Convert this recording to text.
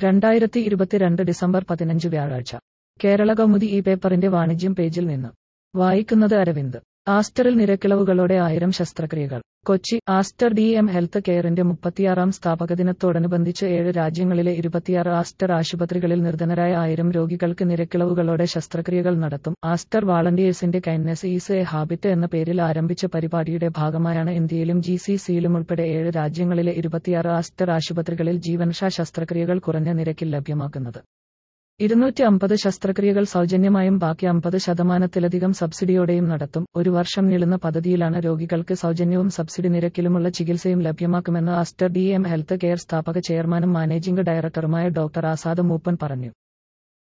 രണ്ടായിരത്തി ഇരുപത്തിരണ്ട് ഡിസംബർ പതിനഞ്ച് വ്യാഴാഴ്ച കേരള കൗമുദി ഈ പേപ്പറിന്റെ വാണിജ്യം പേജിൽ നിന്ന് വായിക്കുന്നത് അരവിന്ദ് ആസ്റ്ററിൽ നിരക്കിളവുകളോടെ ആയിരം ശസ്ത്രക്രിയകൾ Kochi Aster D M health കെയറിന്റെ മുപ്പത്തിയാറാം സ്ഥാപകദിനത്തോടനുബന്ധിച്ച് ഏഴ് രാജ്യങ്ങളിലെ ഇരുപത്തിയാറ് ആസ്റ്റർ ആശുപത്രികളിൽ നിർധനരായ ആയിരം രോഗികൾക്ക് നിരക്കിളവുകളോടെ ശസ്ത്രക്രിയകൾ നടത്തും ആസ്റ്റർ വാളണ്ടിയേഴ്സിന്റെ കൈൻഡ്നെസ് ഈസ് എ ഹാബിറ്റ് എന്ന പേരിൽ ആരംഭിച്ച പരിപാടിയുടെ ഭാഗമായാണ് ഇന്ത്യയിലും ജി സി സിയിലും ഉൾപ്പെടെ ഏഴ് രാജ്യങ്ങളിലെ ഇരുപത്തിയാറ് ആസ്റ്റർ ആശുപത്രികളിൽ ജീവൻഷാ ശസ്ത്രക്രിയകൾ കുറഞ്ഞ നിരക്കിൽ ലഭ്യമാക്കുന്നത് ഇരുന്നൂറ്റി അമ്പത് ശസ്ത്രക്രിയകൾ സൗജന്യമായും ബാക്കി അമ്പത് ശതമാനത്തിലധികം സബ്സിഡിയോടെയും നടത്തും ഒരു വർഷം നീളുന്ന പദ്ധതിയിലാണ് രോഗികൾക്ക് സൗജന്യവും സബ്സിഡി നിരക്കിലുമുള്ള ചികിത്സയും ലഭ്യമാക്കുമെന്ന് Aster D M health care സ്ഥാപക ചെയർമാനും മാനേജിംഗ് ഡയറക്ടറുമായ ഡോക്ടർ ആസാദ് മൂപ്പൻ പറഞ്ഞു